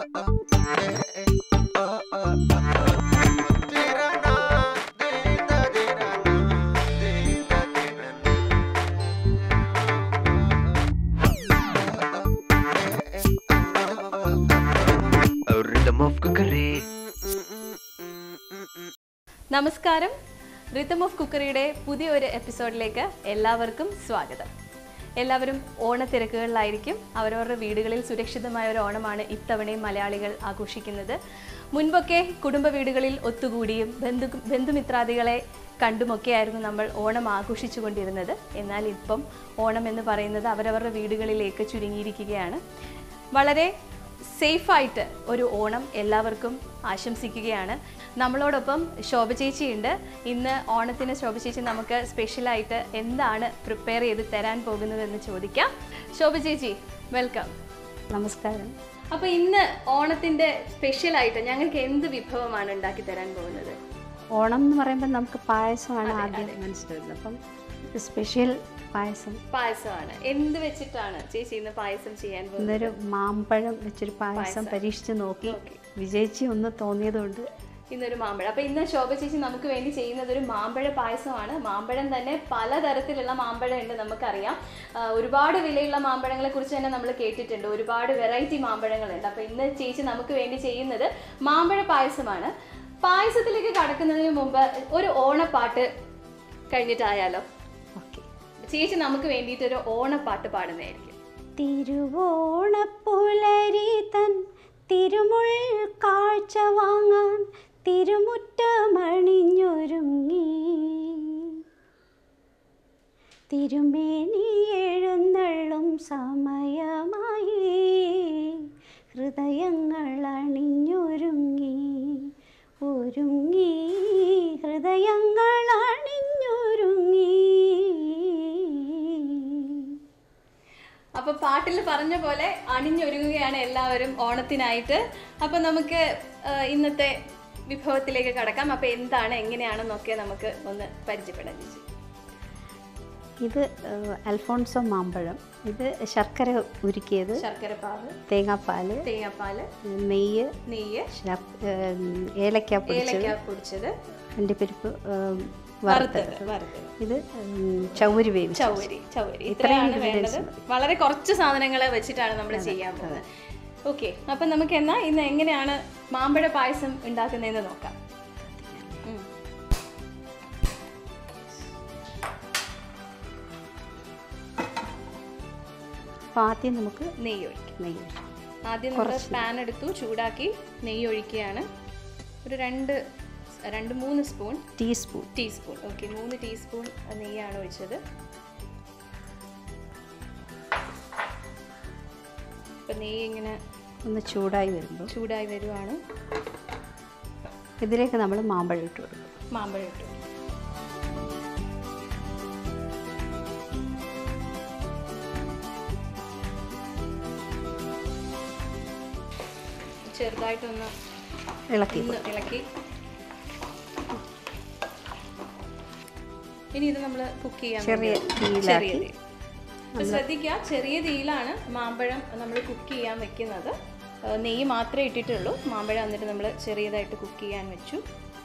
A rhythm of cookery. നമസ്കാരം rhythm of കുക്കറിയുടെ പുതിയ ഒരു എപ്പിസോഡിലേക്ക് എല്ലാവർക്കും സ്വാഗതം എല്ലാവരും ഓണത്തിരക്കുകളിലായിരിക്കും അവരവരുടെ വീടുകളിൽ സുരക്ഷിതമായ ഒരു ഓണമാണ് ഇത്തവണയും മലയാളികൾ ആഘോഷിക്കുന്നത് മുൻപൊക്കെ കുടുംബ വീടുകളിൽ ഒത്തുകൂടിയും ബന്ധു ബന്ധുമിത്രാദികളെ കണ്ടുമൊക്കെയായിരുന്നു നമ്മൾ ഓണം ആഘോഷിച്ചു കൊണ്ടിരുന്നത് എന്നാൽ ഇപ്പം ഓണം എന്ന് പറയുന്നത് അവരവരുടെ വീടുകളിലേക്ക് ചുരുങ്ങിയിരിക്കുകയാണ് വളരെ സേഫായിട്ട് ഒരു ഓണം എല്ലാവർക്കും ആശംസിക്കുകയാണ് നമ്മളോടൊപ്പം ശോഭ ചേച്ചിയുണ്ട് ഇന്ന് ഓണത്തിന് ശോഭ ചേച്ചി നമുക്ക് സ്പെഷ്യലായിട്ട് എന്താണ് പ്രിപ്പയർ ചെയ്ത് തരാൻ പോകുന്നതെന്ന് ചോദിക്കാം ശോഭ ചേച്ചി വെൽക്കം നമസ്കാരം അപ്പോൾ ഇന്ന് ഓണത്തിൻ്റെ സ്പെഷ്യലായിട്ട് ഞങ്ങൾക്ക് എന്ത് വിഭവമാണ് ഉണ്ടാക്കി തരാൻ പോകുന്നത് ഓണം എന്ന് പറയുമ്പോൾ നമുക്ക് പായസമാണ് ആദ്യം മനസ്സിലാവുന്നത് അപ്പം സ്പെഷ്യൽ പായസം പായസമാണ് എന്ത് വെച്ചിട്ടാണ് ചേച്ചി ഇന്ന് പായസം ചെയ്യാൻ പോകുന്നത് ഇന്നൊരു മാമ്പഴം വെച്ചൊരു പായസം പരീക്ഷിച്ച് നോക്കി വിജയിച്ച് ഒന്ന് തോന്നിയതുകൊണ്ട് ഇന്നൊരു മാമ്പഴം അപ്പൊ ഇന്ന് ശോഭ ചേച്ചി നമുക്ക് വേണ്ടി ചെയ്യുന്നത് ഒരു മാമ്പഴ പായസമാണ് മാമ്പഴം തന്നെ പലതരത്തിലുള്ള മാമ്പഴം ഉണ്ട് നമുക്കറിയാം ആ, ഒരുപാട് വിലയുള്ള മാമ്പഴങ്ങളെ കുറിച്ച് തന്നെ നമ്മൾ കേട്ടിട്ടുണ്ട് ഒരുപാട് വെറൈറ്റി മാമ്പഴങ്ങളുണ്ട് അപ്പൊ ഇന്ന് ചേച്ചി നമുക്ക് വേണ്ടി ചെയ്യുന്നത് മാമ്പഴ പായസമാണ് പായസത്തിലേക്ക് കടക്കുന്നതിന് മുമ്പ് ഒരു ഓണപ്പാട്ട് കഴിഞ്ഞിട്ടായാലോ ഓക്കെ ചേച്ചി നമുക്ക് വേണ്ടിയിട്ട് ഒരു ഓണപ്പാട്ട് പാടുന്നതായിരിക്കും തിരുവോണപ്പുലരി തൻ തിരുമുൾ കാഴ്ച വാങ്ങാൻ തിരുമുറ്റമണിഞ്ഞൊരുങ്ങി തിരുമേനി എഴുന്നള്ളും സമയമായി ഹൃദയങ്ങൾ അണിഞ്ഞൊരുങ്ങി ഒരുങ്ങി ഹൃദയങ്ങൾ അണിഞ്ഞൊരുങ്ങി അപ്പൊ പാട്ടിൽ പറഞ്ഞ പോലെ അണിഞ്ഞൊരുങ്ങുകയാണ് എല്ലാവരും ഓണത്തിനായിട്ട് അപ്പൊ നമുക്ക് ആ, ഇന്നത്തെ വിഭവത്തിലേക്ക് കടക്കാം അപ്പൊ എന്താണ് എങ്ങനെയാണെന്നൊക്കെ നമുക്ക് ഒന്ന് പരിചയപ്പെടാം ചേച്ചി ഇത് ഏഹ്, അൽഫോൺസോ മാമ്പഴം ഇത് ശർക്കര ഉരുക്കിയത് ശർക്കരപ്പാവ് തേങ്ങാപ്പാല് തേങ്ങാപ്പാല് നെയ്യ് നെയ്യ് ശർ- ഏഹ്, ഏലക്ക പൊടിച്ചത് ഏലക്ക പൊടിച്ചത് അണ്ടിപ്പരിപ്പ് ഏഹ്, വറുത്തത് വറുത്തത് വറുത്തത് ഇത് ഉം, ചൗവരി വേവിച്ചത് ചൗവരി ചൗവരി ഇത്രയാണ് വേണ്ടത് വളരെ കുറച്ച് സാധനങ്ങൾ വെച്ചിട്ടാണ് നമ്മൾ ചെയ്യാൻ പോകുന്നത് ഓക്കെ അപ്പൊ നമുക്ക് എന്നാ ഇന്ന് എങ്ങനെയാണ് മാമ്പഴ പായസം ഉണ്ടാക്കുന്നതെന്ന് നോക്കാം ഉം. അപ്പോൾ ആദ്യം നമുക്ക് നെയ്യ് ഒഴിക്കാം നെയ്യ് ഒഴിക്കാം. ആദ്യം നമ്മൾ പാൻ എടുത്തു ചൂടാക്കി നെയ്യ് ഒഴിക്കുകയാണ് ഒരു രണ്ട് രണ്ട് മൂന്ന് സ്പൂൺ ടീസ്പൂൺ ടീസ്പൂൺ ഓക്കെ മൂന്ന് ടീസ്പൂൺ നെയ്യാണ് ഒഴിച്ചത് ഇപ്പം നെയ്യ് ഇങ്ങനെ ഒന്ന് ചൂടായി വരുമ്പോൾ ചൂടായി വരുവാണ് ഇതിലേക്ക് നമ്മൾ മാമ്പഴം ഇട്ട് കൊടുക്കും മാമ്പഴം ഇട്ടു ചെറുതായിട്ടൊന്ന് ഇളക്കി ഒന്ന് ഇളക്കി ഇനി ഇത് നമ്മൾ കുക്ക് ചെയ്യാൻ ചെറിയ വേണ്ടി- തീയിലാക്കി ചെറിയ തീ. അപ്പൊ ശ്രദ്ധിക്കുക ചെറിയ തീയിലാണ് മാമ്പഴം നമ്മൾ കുക്ക് ചെയ്യാൻ വെക്കുന്നത് ആ, നെയ്യ് മാത്രമേ ഇട്ടിട്ടുള്ളൂ മാമ്പഴം എന്നിട്ട് നമ്മൾ ചെറിയതായിട്ട് കുക്ക് ചെയ്യാൻ വെച്ചു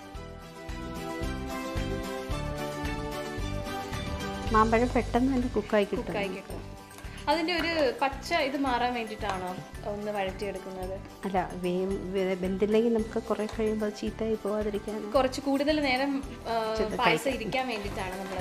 മാമ്പഴം പെട്ടെന്ന് തന്നെ കുക്കായി കിട്ടും കുക്കായി കിട്ടും അതിന്റെ ഒരു പച്ച ഇത് മാറാൻ വേണ്ടിയിട്ടാണോ ഒന്ന് വഴറ്റിയെടുക്കുന്നത് അല്ല വേ- വേ- വെന്തില്ലെങ്കിൽ നമുക്ക് കുറേ കഴിയുമ്പോൾ ചീത്തയായി പോവാതിരിക്കാൻ കുറച്ച് കൂടുതൽ നേരം ആ, പായസം ഇരിക്കാൻ വേണ്ടിയിട്ടാണ് നമ്മൾ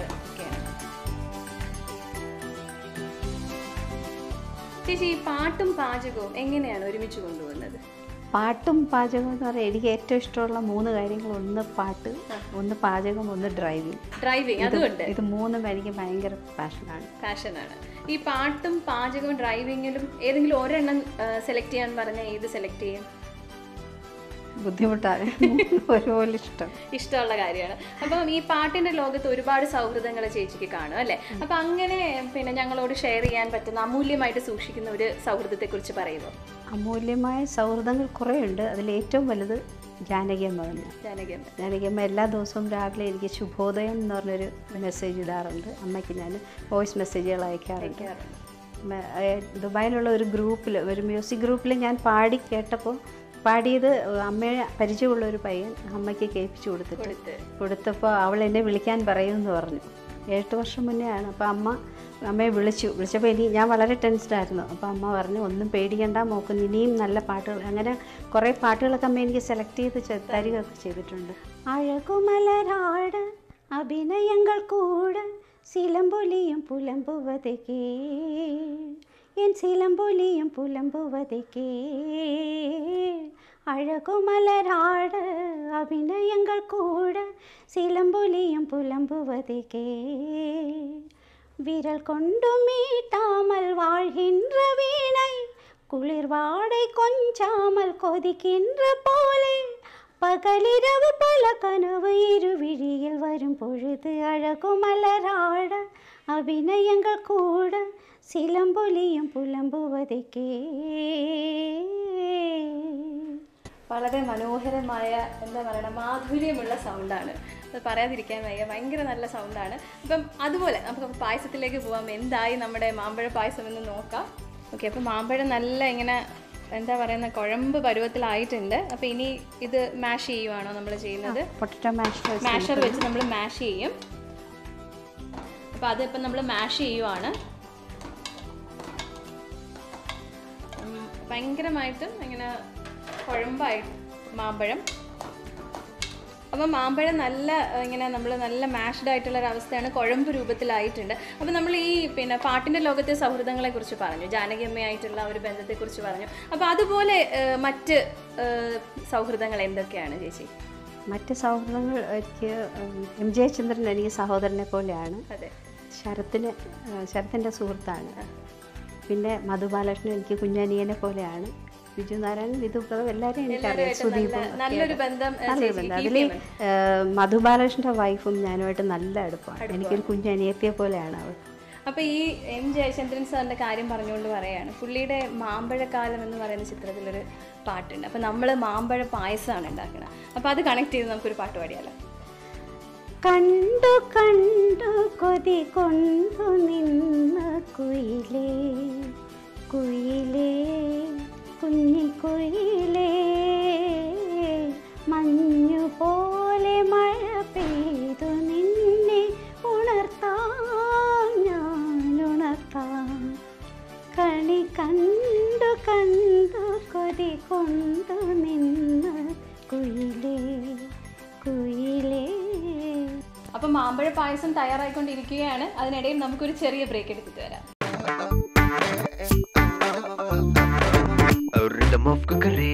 ചേച്ചി ഈ പാട്ടും പാചകവും എങ്ങനെയാണ് ഒരുമിച്ച് കൊണ്ടുപോകുന്നത് പാട്ടും പാചകവും എന്ന് പറയാൻ എനിക്ക് ഏറ്റവും ഇഷ്ടമുള്ള മൂന്ന് കാര്യങ്ങൾ ഒന്ന് പാട്ട് ഒന്ന് പാചകം ഒന്ന് ഡ്രൈവിംഗ് ഡ്രൈവിംഗ് അതുകൊണ്ട് ഇത് മൂന്നും എനിക്ക് ഭയങ്കര പാഷനാണ് പാഷനാണ് ഈ പാട്ടും പാചകവും ഡ്രൈവിങ്ങിലും ഏതെങ്കിലും ഒരെണ്ണം സെലക്ട് ചെയ്യാൻ പറഞ്ഞാൽ ഏത് സെലക്ട് ചെയ്യും ബുദ്ധിമുട്ടാണ് ഒരുപോലെ ഇഷ്ടം ഇഷ്ടമുള്ള കാര്യമാണ് അപ്പം ഈ പാട്ടിന്റെ ലോകത്ത് ഒരുപാട് സൗഹൃദങ്ങൾ ചേച്ചിക്ക് കാണും അല്ലേ അപ്പൊ അങ്ങനെ പിന്നെ ഞങ്ങളോട് ഷെയർ ചെയ്യാൻ പറ്റുന്ന അമൂല്യമായിട്ട് സൂക്ഷിക്കുന്ന ഒരു സൗഹൃദത്തെ കുറിച്ച് പറയുമോ അമൂല്യമായ സൗഹൃദങ്ങൾ കുറേ ഉണ്ട് അതിൽ ഏറ്റവും വലുത് ജാനകിയമ്മ തന്നെ ജാനകിയമ്മ ജാനകിയമ്മ എല്ലാ ദിവസവും രാവിലെ എനിക്ക് ശുഭോദയം എന്ന് പറഞ്ഞൊരു മെസ്സേജ് ഇടാറുണ്ട് അമ്മയ്ക്ക് ഞാൻ വോയിസ് മെസ്സേജുകൾ അയക്കാറുണ്ട് മ- ഏ, ദുബായിലുള്ള ഒരു ഗ്രൂപ്പിൽ ഒരു മ്യൂസിക് ഗ്രൂപ്പിൽ ഞാൻ പാടി കേട്ടപ്പോൾ പാടിയത് അമ്മയെ പരിചയമുള്ള ഒരു പയ്യൻ അമ്മയ്ക്ക് കേൾപ്പിച്ചു കൊടുത്തിട്ട് കൊടുത്ത്. കൊടുത്തപ്പോൾ അവൾ എന്നെ വിളിക്കാൻ പറയുമെന്ന് പറഞ്ഞു എട്ട് വർഷം മുന്നേ ആണ് അപ്പോൾ അമ്മ അമ്മയെ വിളിച്ചു വിളിച്ചപ്പോൾ ഇനി ഞാൻ വളരെ ടെൻസ്ഡായിരുന്നു അപ്പോൾ അമ്മ പറഞ്ഞു ഒന്നും പേടിക്കണ്ട മോക്കുന്നു ഇനിയും നല്ല പാട്ടുകൾ അങ്ങനെ കുറേ പാട്ടുകളൊക്കെ അമ്മ എനിക്ക് സെലക്ട് ചെയ്ത് ചെ- തരികയൊക്കെ ചെയ്തിട്ടുണ്ട് അഴകുമലരാട് അഭിനയങ്ങൾ കൂട് സിലമ്പൊലിയും പുലമ്പുവതേ എൻ സിലമ്പൊലിയും പുലമ്പുവതേ അഴകുമലരാട് അഭിനയങ്ങൾ കൂട് സിലമ്പൊലിയും പുലമ്പുവതേ விரல் கொண்டு மீட்டாமல் வாழ்கின்ற வீணை குளிர்வாடை கொஞ்சாமல் கொதிக்கின்ற போலே பகலிரவு பல கனவு இருவிழியில் வரும் பொழுது அழகுமலராட அபிநயங்கள் கூட சிலம்பொலியும் புலம்புவதைக்கே വളരെ മനോഹരമായ എന്താ പറയുക മാധുര്യമുള്ള സൗണ്ടാണ് അത് പറയാതിരിക്കാൻ വയ്യ ഭയങ്കര നല്ല സൗണ്ടാണ് അപ്പം അതുപോലെ നമുക്ക് പായസത്തിലേക്ക് പോവാം എന്തായി നമ്മുടെ മാമ്പഴ പായസം എന്ന് നോക്കാം ഓക്കെ അപ്പോൾ മാമ്പഴം നല്ല ഇങ്ങനെ എന്താ പറയുന്ന കുഴമ്പ് പരുവത്തിലായിട്ടുണ്ട് അപ്പോൾ ഇനി ഇത് മാഷ് ചെയ്യുവാണോ നമ്മൾ ചെയ്യുന്നത് പൊട്ടറ്റോ മാഷ് മാഷർ വെച്ച് നമ്മൾ മാഷ് ചെയ്യും അപ്പോൾ അതിപ്പം നമ്മൾ മാഷ് ചെയ്യുവാണ് ഉം, ഭയങ്കരമായിട്ടും ഇങ്ങനെ കുഴമ്പായി മാമ്പഴം അപ്പം മാമ്പഴം നല്ല ഏഹ്, ഇങ്ങനെ നമ്മൾ നല്ല മാഷ്ഡ് ആയിട്ടുള്ള ഒരു അവസ്ഥയാണ് കുഴമ്പ് രൂപത്തിലായിട്ടുണ്ട് അപ്പം നമ്മൾ ഈ പിന്നെ പാട്ടിൻ്റെ ലോകത്തെ സൗഹൃദങ്ങളെ കുറിച്ച് പറഞ്ഞു ജാനകിയമ്മയായിട്ടുള്ള ഒരു ബന്ധത്തെക്കുറിച്ച് പറഞ്ഞു അപ്പോൾ അതുപോലെ ഏഹ്, മറ്റ് ഏഹ്, സൗഹൃദങ്ങൾ എന്തൊക്കെയാണ് ചേച്ചി മറ്റ് സൗഹൃദങ്ങൾ എനിക്ക് ഉം, എം ജയചന്ദ്രൻ എനിക്ക് സഹോദരനെ പോലെയാണ് അതെ ശരത്തിന് ആ, ശരത്തിൻ്റെ സുഹൃത്താണ് പിന്നെ മധുബാലകൃഷ്ണൻ എനിക്ക് കുഞ്ഞനിയനെ പോലെയാണ് ബിജു നാരായണൻ വിധു പ്രഭു എല്ലാവരെയും എനിക്കറിയാം സുദീപും ഒക്കെ നല്ലൊരു അറിയാം. ബന്ധം ഏഹ്, നല്ലൊരു ചേച്ചി ബന്ധം keep അതിൽ ചെയ്യുന്നുണ്ട്. മധുബാലകൃഷ്ണൻ്റെ വൈഫും ഞാനുമായിട്ട് നല്ല അടുപ്പമാണ് എനിക്കൊരു കുഞ്ഞനിയത്തിയെ പോലെയാണ് അവൾ അപ്പൊ ഈ എം ജയചന്ദ്രൻ സാറിന്റെ കാര്യം പറഞ്ഞുകൊണ്ട് പറയാണ് പുള്ളിയുടെ മാമ്പഴക്കാലം എന്ന് പറയുന്ന ചിത്രത്തിലൊരു പാട്ടുണ്ട് അപ്പൊ നമ്മൾ മാമ്പഴ പായസമാണ് ഉണ്ടാക്കുന്നത് അപ്പൊ അത് കണക്ട് ചെയ്ത് നമുക്കൊരു പാട്ട് പാടിയാലോ കണ്ടു കണ്ടു കൊതി കൊണ്ടു നിന്ന കുയിലേ കുയിലേ കുഞ്ഞിക്കുയിലേ മഞ്ഞു പോലെ മഴ പെയ്തു നിന്നെ ഉണർത്താം ഞാൻ ഉണർത്താം കണി കണ്ടു കണ്ടു കൊതി കൊണ്ടു നിന്ന കുയിലേ കുയിലേ അപ്പൊ മാമ്പഴ പായസം തയ്യാറായിക്കൊണ്ടിരിക്കുകയാണ് അതിനിടയിൽ നമുക്കൊരു ചെറിയ ബ്രേക്ക് എടുത്തിട്ട് വരാം A rhythm of cookery.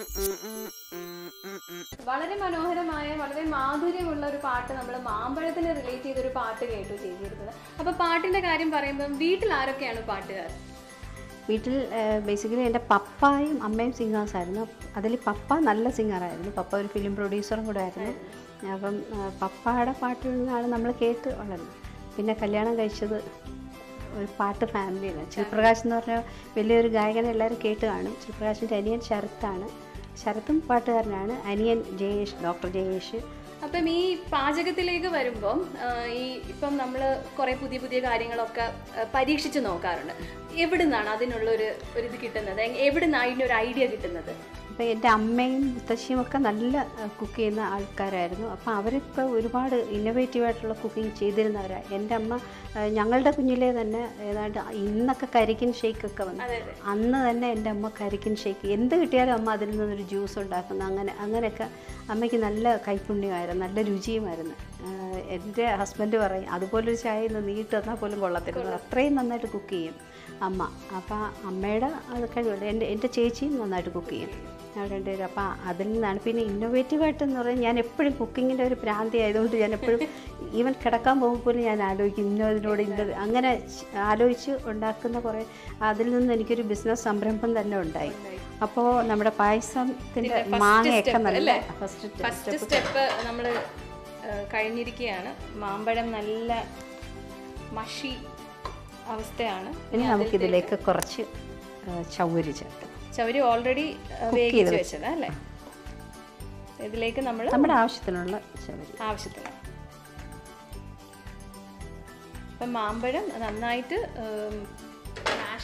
വളരെ മനോഹരമായ വളരെ മാധുര്യമുള്ള ഒരു പാട്ട് നമ്മൾ മാമ്പഴത്തിന് റിലേറ്റ് ചെയ്തൊരു പാട്ട് കേട്ടു ചെയ്തിരുന്നത് അപ്പൊ പാട്ടിന്റെ കാര്യം പറയുമ്പോൾ വീട്ടിൽ ആരൊക്കെയാണ് പാട്ടുകാർ വീട്ടിൽ ബേസിക്കലി എൻ്റെ പപ്പായും അമ്മയും സിംഗേഴ്സ് ആയിരുന്നു അതിൽ പപ്പ നല്ല സിംഗറായിരുന്നു പപ്പ ഒരു ഫിലിം പ്രൊഡ്യൂസറും കൂടെ ആയിരുന്നു അപ്പം ആ, പപ്പയുടെ പാട്ടുകളാണ് നമ്മൾ കേട്ട് വളർന്നത് പിന്നെ കല്യാണം കഴിച്ചത് ഒരു പാട്ട് ഫാമിലിയാണ് ശിവപ്രകാശ് എന്ന് പറഞ്ഞ വലിയൊരു ഗായകനെ എല്ലാവരും കേട്ട് കാണും ശിവപ്രകാശിൻ്റെ അനിയൻ ശരത്താണ് ശരത്തും പാട്ടുകാരനാണ് അനിയൻ ജയേഷ് ഡോക്ടർ ജയേഷ് അപ്പം ഈ പാചകത്തിലേക്ക് വരുമ്പം ആ, ഈ ഇപ്പം നമ്മൾ കുറേ പുതിയ പുതിയ കാര്യങ്ങളൊക്കെ ആ, പരീക്ഷിച്ച് നോക്കാറുണ്ട് എവിടുന്നാണ് അതിനുള്ള ഒരു ഒരു ഇത് കിട്ടുന്നത് എങ്- എവിടുന്നാണ് അതിൻ്റെ ഒരു ഐഡിയ കിട്ടുന്നത് അപ്പോൾ എൻ്റെ അമ്മയും മുത്തശ്ശിയും ഒക്കെ നല്ല കുക്ക് ചെയ്യുന്ന ആൾക്കാരായിരുന്നു അപ്പോൾ അവരിപ്പോൾ ഒരുപാട് ഇന്നോവേറ്റീവായിട്ടുള്ള കുക്കിംഗ് ചെയ്തിരുന്നവരാണ് എൻ്റെ അമ്മ ആ, ഞങ്ങളുടെ കുഞ്ഞിലെ തന്നെ ഏതാണ്ട് ഇന്നൊക്കെ കരിക്കിൻ ഷേക്കൊക്കെ വന്നു അതെ അതെ അന്ന് തന്നെ എൻ്റെ അമ്മ കരിക്കിൻ ഷേക്ക് എന്ത് കിട്ടിയാലും അമ്മ അതിൽ നിന്നൊരു ജ്യൂസ് ഉണ്ടാക്കുന്നു അങ്ങനെ അങ്ങനെയൊക്കെ അമ്മയ്ക്ക് നല്ല കൈപുണ്യമായിരുന്നു നല്ല രുചിയുമായിരുന്നു ആഹ് എൻ്റെ ഹസ്ബൻഡ് പറയും അതുപോലൊരു ചായ ഇന്ന് നീട്ട് തന്നാൽ പോലും കൊള്ളത്തില്ല അത്രയും നന്നായിട്ട് കുക്ക് ചെയ്യും അമ്മ അപ്പോൾ അമ്മയുടെ അത് കഴിവുണ്ട് എൻ്റെ എൻ്റെ ചേച്ചിയും നന്നായിട്ട് കുക്ക് ചെയ്യും ഞങ്ങൾ രണ്ടുപേരും അപ്പോൾ അതിൽ നിന്നാണ് പിന്നെ ഇന്നോവേറ്റീവായിട്ടെന്ന് പറഞ്ഞാൽ ഞാൻ എപ്പോഴും കുക്കിങ്ങിൻ്റെ ഒരു ഭ്രാന്തി ആയതുകൊണ്ട് ഞാൻ എപ്പോഴും ഈവൻ കിടക്കാൻ പോകുമ്പോൾ പോലും ഞാൻ ആലോചിക്കും ഇന്നതിനോട് ഇന്നത് അങ്ങനെ ച്- ആലോചിച്ച് ഉണ്ടാക്കുന്ന കുറേ അതിൽ നിന്ന് എനിക്കൊരു ബിസിനസ് സംരംഭം തന്നെ ഉണ്ടായി അപ്പോൾ നമ്മുടെ പായസത്തിൻ്റെ മാങ്ങയൊക്കെ നല്ല ഫസ്റ്റ് ഫസ്റ്റ് സ്റ്റെപ്പ് നമ്മൾ കഴിഞ്ഞിരിക്കുകയാണ് മാമ്പഴം നല്ല മഷി അവസ്ഥയാണ് ഇനി നമുക്കിതിലേക്ക് കുറച്ച് ആ, ചൗവരി ചേർക്കാം ചവരി ഓൾറെഡി വേവിച്ച് വെച്ചത് അല്ലേ ഇതിലേക്ക് നമ്മൾ നമ്മുടെ ആവശ്യത്തിനുള്ള ചൗവരി ആവശ്യത്തിന് അപ്പം മാമ്പഴം നന്നായിട്ട് മാഷ്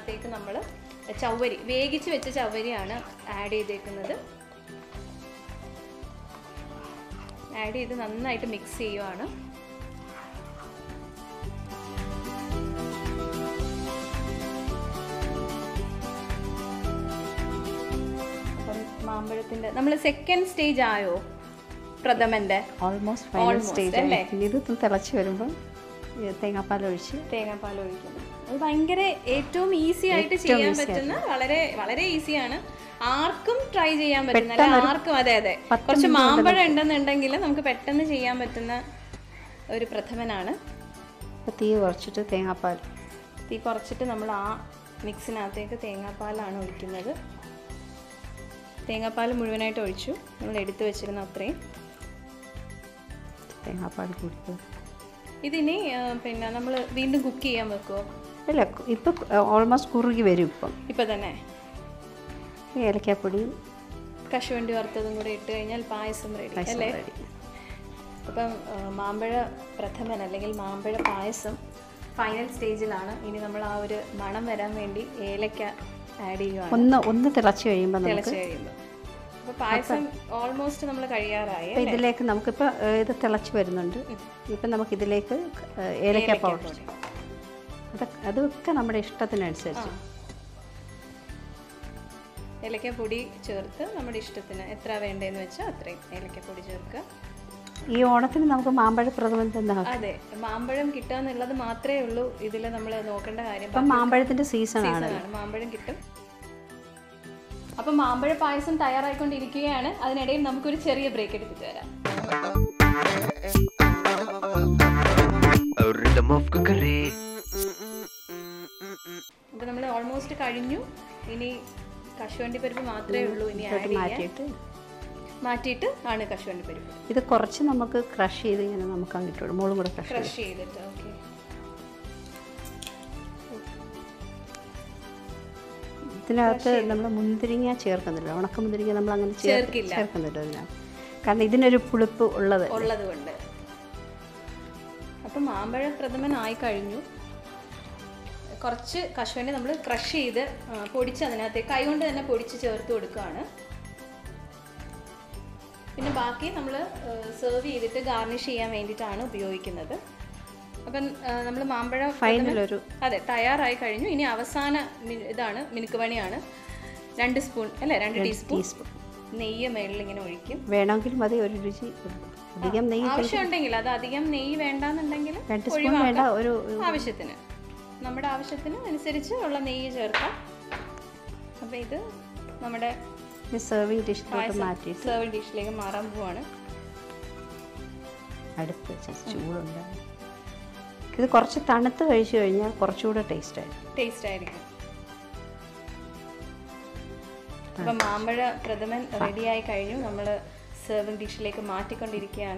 ഇതിനകത്തേക്ക് നമ്മൾ ചവ്വരി വേവിച്ച് വെച്ച ചവ്വരിയാണ് ആഡ് ചെയ്തേക്കുന്നത് ആഡ് ചെയ്ത് നന്നായിട്ട് മിക്സ് ചെയ്യുവാണ് അപ്പം മാമ്പഴത്തിൻ്റെ നമ്മൾ സെക്കൻഡ് സ്റ്റേജ് ആയോ പ്രഥമൻ്റെ ഓൾമോസ്റ്റ് ഫൈനൽ Almost, സ്റ്റേജ് അല്ലേ? പിന്നെ ഇത് തിളച്ച് വരുമ്പം ഈ തേങ്ങാപ്പാൽ ഒഴിച്ച് തേങ്ങാപ്പാൽ ഒഴിക്കുന്നത് അത് ഭയങ്കര ഏറ്റവും ഈസി ആയിട്ട് ചെയ്യാൻ പറ്റുന്ന വളരെ വളരെ ഈസിയാണ് ആർക്കും ട്രൈ ചെയ്യാൻ പറ്റുന്ന അല്ല ആർക്കും അതെ അതെ കുറച്ച് മാമ്പഴം ഉണ്ടെന്നുണ്ടെങ്കിൽ നമുക്ക് പെട്ടെന്ന് ചെയ്യാൻ പറ്റുന്ന ഒരു പ്രഥമനാണ് അപ്പോൾ തീ കുറച്ചിട്ട് തേങ്ങാപ്പാൽ തീ കുറച്ചിട്ട് നമ്മൾ ആ മിക്സിനകത്തേക്ക് തേങ്ങാപ്പാലാണ് ഒഴിക്കുന്നത് തേങ്ങാപ്പാൽ മുഴുവനായിട്ട് ഒഴിച്ചു നമ്മൾ എടുത്തു വെച്ചിരുന്ന അത്രയും തേങ്ങാപ്പാൽ കൊടുത്ത് ഇതിനി ആ, പിന്നെ നമ്മൾ വീണ്ടും കുക്ക് ചെയ്യാൻ വെക്കുമോ അല്ല ഇപ്പം ഓൾമോസ്റ്റ് കുറുകി വരും ഇപ്പം ഇപ്പം തന്നെ ഈ ഏലക്കാപ്പൊടിയും കശുവണ്ടി വറുത്തതും കൂടെ ഇട്ട് കഴിഞ്ഞാൽ പായസം റെഡി പായസം അല്ലേ ready. അപ്പം ആ, മാമ്പഴ പ്രഥമൻ അല്ലെങ്കിൽ മാമ്പഴ പായസം ഫൈനൽ സ്റ്റേജിലാണ് ഇനി നമ്മൾ ആ ഒരു മണം വരാൻ വേണ്ടി ഏലക്ക ആഡ് ചെയ്യുവാണ് ഒന്ന് ഒന്ന് തിളച്ച് കഴിയുമ്പോൾ നമുക്ക് തിളച്ച് കഴിയുമ്പോൾ അപ്പോൾ പായസം ഓൾമോസ്റ്റ് നമ്മൾ കഴിയാറായി ഇപ്പം ഇതിലേക്ക് നമുക്കിപ്പോൾ ഇത് തിളച്ച് വരുന്നുണ്ട് ഇപ്പം നമുക്കിതിലേക്ക് ഏലക്ക പൗഡർ അത് അതൊക്കെ നമ്മുടെ ഇഷ്ടത്തിനനുസരിച്ച് ഏലക്ക പൊടി ചേർത്ത് നമ്മുടെ ഇഷ്ടത്തിന് എത്ര വേണ്ടതെന്ന് വെച്ചാൽ അത്രയും ഏലക്ക പൊടി ചേർക്കുക ഈ ഓണത്തിന് നമുക്ക് മാമ്പഴ പ്രഥമൻ തന്നെ അതെ മാമ്പഴം കിട്ടുക എന്നുള്ളത് മാത്രമേ ഉള്ളൂ ഇതിൽ നമ്മൾ നോക്കേണ്ട കാര്യം ഇപ്പം മാമ്പഴത്തിൻ്റെ സീസണാണ് സീസണാണ് മാമ്പഴം കിട്ടും അപ്പൊ മാമ്പഴ പായസം തയ്യാറായിക്കൊണ്ടിരിക്കുകയാണ് അതിനിടയിൽ നമുക്കൊരു ചെറിയ ബ്രേക്ക് എടുത്തിട്ട് വരാം A rhythm of cookery. അപ്പൊ നമ്മൾ ഓൾമോസ്റ്റ് കഴിഞ്ഞു ഇനി കശുവണ്ടി പരിപ്പ് മാത്രമേ ഉള്ളൂ ഇനി ആഡ് ചെയ്യാൻ മാറ്റിയിട്ട് മാറ്റിയിട്ട് ആണ് കശുവണ്ടി പരിപ്പ് ഇത് കുറച്ച് നമുക്ക് ക്രഷ് ചെയ്ത് ഇങ്ങനെ നമുക്ക് അങ്ങ് ഇട്ടു മോളും കൂടെ ക്രഷ് ചെയ്ത് ക്രഷ് ചെയ്തിട്ട് ഓക്കെ ഇതിനകത്ത് നമ്മൾ മുന്തിരിങ്ങ ചേർക്കുന്നില്ല ഉണക്ക മുന്തിരിങ്ങ നമ്മൾ അങ്ങനെ ചേർ- ചേർക്കില്ല. ചേർക്കുന്നില്ല ഇതിനകത്ത് കാരണം ഇതിനൊരു പുളിപ്പ് ഉള്ളത് ഉള്ളത് കൊണ്ട് അപ്പം മാമ്പഴ പ്രഥമൻ ആയി കഴിഞ്ഞു കുറച്ച് കശുവണ്ടി നമ്മൾ ക്രഷ് ചെയ്ത് ആ, പൊടിച്ച് അതിനകത്തേക്ക് കൈകൊണ്ട് തന്നെ പൊടിച്ച് ചേർത്ത് കൊടുക്കുകയാണ് പിന്നെ നമ്മൾ സെർവ് ചെയ്തിട്ട് ഗാർണിഷ് ചെയ്യാൻ വേണ്ടിയിട്ടാണ് ഉപയോഗിക്കുന്നത് അപ്പം നമ്മൾ മാമ്പഴ ഫൈനൽ ഒരു അതെ തയ്യാറായി കഴിഞ്ഞു ഇനി അവസാന മി- ഇതാണ് മിനുക്കുപണിയാണ് രണ്ട് സ്പൂൺ അല്ലേ രണ്ട് ടീസ്പൂൺ ടീസ്പൂൺ നെയ്യ് മേളിൽ ഇങ്ങനെ ഒഴിക്കും വേണമെങ്കിൽ മതി ഒരു രുചി അധികം നെയ്യ് ആവശ്യമുണ്ടെങ്കിൽ അത് അധികം നെയ്യ് വേണ്ടാന്നുണ്ടെങ്കിൽ രണ്ട് സ്പൂൺ വേണ്ട ഒരു ഒരു ആവശ്യത്തിന് നമ്മുടെ ആവശ്യത്തിന് അനുസരിച്ച് ഉള്ള നെയ്യ് ചേർക്കാം അപ്പോൾ ഇത് നമ്മുടെ സെർവിങ് ഡിഷിലോട്ട് മാറ്റി സെർവ് ഡിഷിലേക്ക് മാറാൻ പോവാണ് അടുത്ത് വെച്ച് ചൂടുണ്ട് ഇത് കുറച്ച് തണുത്ത് കഴിച്ചു കഴിഞ്ഞാൽ കുറച്ചുകൂടെ ടേസ്റ്റ് ആയിരിക്കും ടേസ്റ്റ് ആയിരിക്കും അപ്പം മാമ്പഴ പ്രഥമൻ റെഡിയായി കഴിഞ്ഞു നമ്മൾ സെർവിങ് ഡിഷിലേക്ക് മാറ്റിക്കൊണ്ടിരിക്കുകയാണ്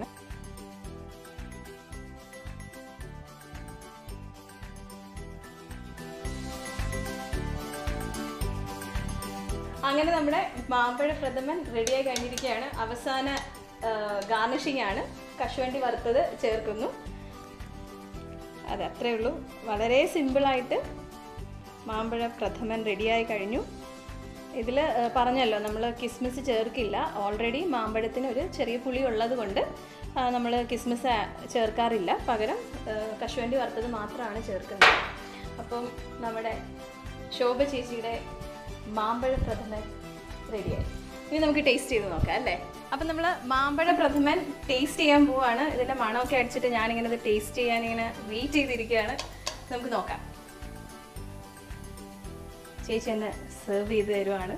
അങ്ങനെ നമ്മുടെ മാമ്പഴ പ്രഥമൻ റെഡിയായി കഴിഞ്ഞിരിക്കുകയാണ് അവസാന ഗാർണിഷിംഗ് ആണ് കശുവണ്ടി വറുത്തത് ചേർക്കുന്നു അതെ അത്രേ ഉള്ളൂ വളരെ സിമ്പിളായിട്ട് മാമ്പഴ പ്രഥമൻ റെഡിയായി കഴിഞ്ഞു ഇതിൽ പറഞ്ഞല്ലോ നമ്മൾ കിസ്മിസ് ചേർക്കില്ല ഓൾറെഡി മാമ്പഴത്തിന് ഒരു ചെറിയ പുളി ഉള്ളത് കൊണ്ട് നമ്മൾ കിസ്മിസ് ആ- ചേർക്കാറില്ല പകരം ആ, കശുവണ്ടി വറുത്തത് മാത്രമാണ് ചേർക്കുന്നത് അപ്പം നമ്മുടെ ശോഭ ചേച്ചിയുടെ മാമ്പഴ പ്രഥമൻ റെഡിയായി ഇനി നമുക്ക് ടേസ്റ്റ് ചെയ്ത് നോക്കാം അല്ലേ അപ്പം നമ്മൾ മാമ്പഴ പ്രഥമൻ ടേസ്റ്റ് ചെയ്യാൻ പോവാണ് ഇതിൻ്റെ മണമൊക്കെ അടിച്ചിട്ട് ഞാനിങ്ങനെ ഇത് ടേസ്റ്റ് ചെയ്യാൻ ഇങ്ങനെ വെയിറ്റ് ചെയ്തിരിക്കുകയാണ് നമുക്ക് നോക്കാം ചേച്ചി എന്നെ സെർവ് ചെയ്ത് തരുവാണ്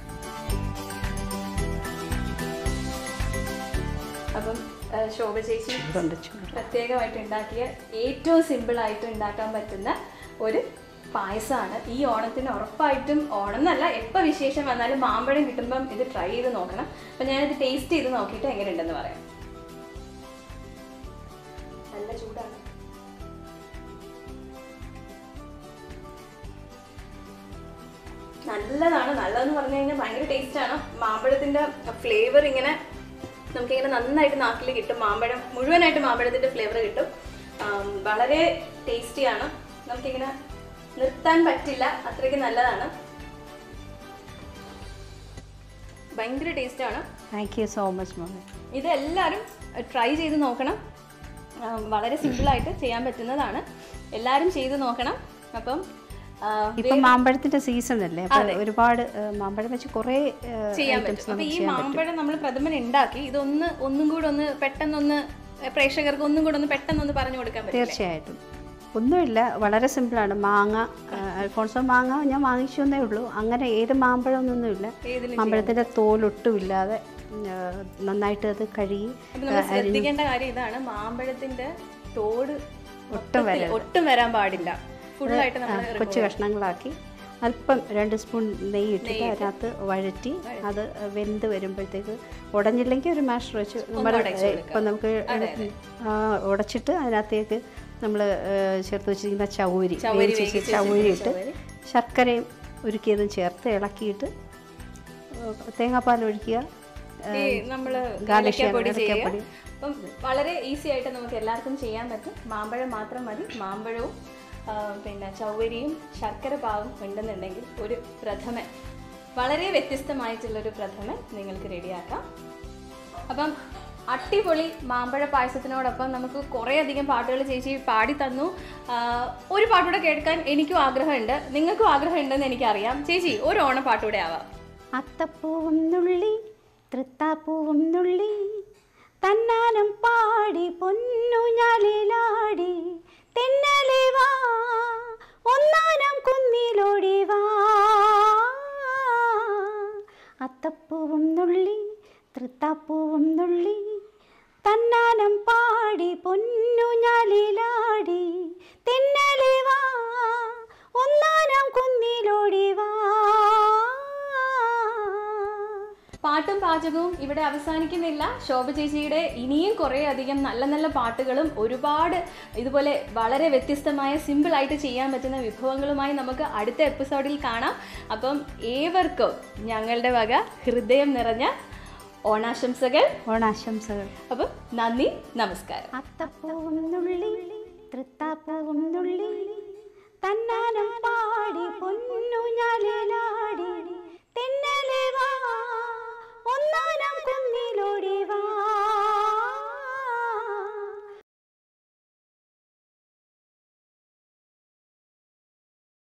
അപ്പം ആ, ശോഭ ചേച്ചി ചൂടുണ്ട് ചൂട് പ്രത്യേകമായിട്ട് ഉണ്ടാക്കിയ ഏറ്റവും സിമ്പിളായിട്ട് ഉണ്ടാക്കാൻ പറ്റുന്ന ഒരു പായസമാണ് ഈ ഓണത്തിന് ഉറപ്പായിട്ടും ഓണം എന്നല്ല എപ്പോൾ വിശേഷം വന്നാലും മാമ്പഴം കിട്ടുമ്പം ഇത് ട്രൈ ചെയ്ത് നോക്കണം അപ്പം ഞാനിത് ടേസ്റ്റ് ചെയ്ത് നോക്കിയിട്ട് എങ്ങനെയുണ്ടെന്ന് പറയാം നല്ല ചൂടാണ് നല്ലതാണ് നല്ലതെന്ന് പറഞ്ഞു കഴിഞ്ഞാൽ ഭയങ്കര ടേസ്റ്റാണ് മാമ്പഴത്തിന്റെ ഫ്ലേവർ ഇങ്ങനെ നമുക്കിങ്ങനെ നന്നായിട്ട് നാക്കിൽ കിട്ടും മാമ്പഴം മുഴുവനായിട്ട് മാമ്പഴത്തിന്റെ ഫ്ലേവർ കിട്ടും ആം, വളരെ ടേസ്റ്റിയാണ് നമുക്കിങ്ങനെ നിർത്താൻ പറ്റില്ല അത്രയ്ക്ക് നല്ലതാണ് ഭയങ്കര ടേസ്റ്റാണ് താങ്ക് യു സോ മച്ച് മോളെ ഇത് എല്ലാവരും ട്രൈ ചെയ്ത് നോക്കണം ആ, വളരെ സിമ്പിളായിട്ട് ചെയ്യാൻ പറ്റുന്നതാണ് എല്ലാവരും ചെയ്ത് നോക്കണം അപ്പം ആ, ഇപ്പം മാമ്പഴത്തിന്റെ സീസൺ അല്ലേ അപ്പൊ ഒരുപാട് ഏഹ്, മാമ്പഴം വെച്ച് കുറേ ഏഹ്, ചെയ്യാൻ items പറ്റും അപ്പൊ നമുക്ക് ഈ ചെയ്യാൻ പറ്റും മാമ്പഴം നമ്മൾ പ്രഥമൻ ഉണ്ടാക്കി ഇതൊന്ന് ഒന്നും കൂടെ ഒന്ന് പെട്ടെന്നൊന്ന് പ്രേക്ഷകർക്ക് ഒന്നും കൂടെ ഒന്ന് പെട്ടെന്നൊന്ന് പറഞ്ഞു കൊടുക്കാൻ പറ്റും തീർച്ചയായിട്ടും ഒന്നുമില്ല വളരെ സിമ്പിളാണ് മാങ്ങ ഏഹ്, അൽഫോൺസോ മാങ്ങ ഞാൻ വാങ്ങിച്ചു എന്നേ ഉള്ളൂ അങ്ങനെ ഏത് മാമ്പഴമൊന്നുമില്ല ഏതിലും മാമ്പഴത്തിന്റെ തോലൊട്ടും ഇല്ലാതെ ഏഹ്, നന്നായിട്ട് അത് കഴുകി അപ്പൊ നമ്മൾ ശ്രദ്ധിക്കേണ്ട കാര്യം ഇതാണ് മാമ്പഴത്തിന്റെ തോട് മൊത്തത്തില് ഒട്ടും വരാൻ പാടില്ല ഫുള്ളായിട്ട് നമ്മൾ കൊച്ചു കഷ്ണങ്ങളാക്കി അല്പം രണ്ട് സ്പൂൺ നെയ്യ് ഇട്ടിട്ട് അതിനകത്ത് വഴറ്റി അത് വെന്ത് വരുമ്പോഴത്തേക്ക് ഉടഞ്ഞില്ലെങ്കിൽ ഒരു മാഷർ വെച്ച് നമ്മൾ ഇപ്പം നമുക്ക് ആ, ഉടച്ചിട്ട് അതിനകത്തേക്ക് നമ്മൾ ചേർത്ത് വെച്ചിരിക്കുന്ന ചൗരി വേവിച്ച് വെച്ച ചൗരി ഇട്ട് ശർക്കരയും ഉരുക്കിയതും ചേർത്ത് ഇളക്കിയിട്ട് ഏഹ്, തേങ്ങാപ്പാൽ ഒഴിക്കുക ഈ നമ്മള് ഗാർലിഷ് ഏലക്കാപ്പൊടി ചെയ്യാൻ ചെയ്യുക ഏലക്കാപ്പൊടി. അപ്പം വളരെ ഈസി ആയിട്ട് നമുക്ക് എല്ലാവർക്കും ചെയ്യാൻ പറ്റും മാമ്പഴം മാത്രം മതി മാമ്പഴവും ആ, പിന്നെ ചൗവരിയും ശർക്കര പാവും ഉണ്ടെന്നുണ്ടെങ്കിൽ ഒരു പ്രഥമൻ വളരെ വ്യത്യസ്തമായിട്ടുള്ളൊരു പ്രഥമൻ നിങ്ങൾക്ക് റെഡിയാക്കാം അപ്പം അടിപൊളി മാമ്പഴ പായസത്തിനോടൊപ്പം നമുക്ക് കുറേ അധികം പാട്ടുകൾ ചേച്ചി പാടി തന്നു ആ, ഒരു പാട്ടുകൂടെ കേൾക്കാൻ എനിക്കും ആഗ്രഹമുണ്ട് നിങ്ങൾക്കും ആഗ്രഹമുണ്ടെന്ന് എനിക്കറിയാം ചേച്ചി ഒരു ഓണപ്പാട്ടുകൂടെ ആവാം അത്തപ്പൂവും നുള്ളി തൃത്താപ്പൂവും നുള്ളി തന്നാനം പാടി പൊന്നുഞ്ഞാലിലാടി തെന്നലെ വാ ഒന്നാനം കുന്നിലോടി വാ അത്തപ്പൂവും നുള്ളി തൃത്താപ്പൂവും നുള്ളി തന്നാനം പാടി പൊന്നുഞ്ഞാലിലാടി തെന്നലെ വാ ഒന്നാനം കുന്നിലോടി വാ പാട്ടും പാചകവും ഇവിടെ അവസാനിക്കുന്നില്ല ശോഭ ചേച്ചിയുടെ ഇനിയും കുറേ അധികം നല്ല നല്ല പാട്ടുകളും ഒരുപാട് ഇതുപോലെ വളരെ വ്യത്യസ്തമായ സിമ്പിൾ ആയിട്ട് ചെയ്യാൻ പറ്റുന്ന വിഭവങ്ങളുമായി നമുക്ക് അടുത്ത എപ്പിസോഡിൽ കാണാം അപ്പം ഏവർക്കും ഞങ്ങളുടെ വക ഹൃദയം നിറഞ്ഞ ഓണാശംസകൾ ഓണാശംസകൾ അപ്പം നന്ദി നമസ്കാരം അത്തപ്പൂവും നുള്ളി തൃത്താപ്പൂവും നുള്ളി തന്നാനം പാടി പൊന്നുഞ്ഞാലിലാടി തെന്ന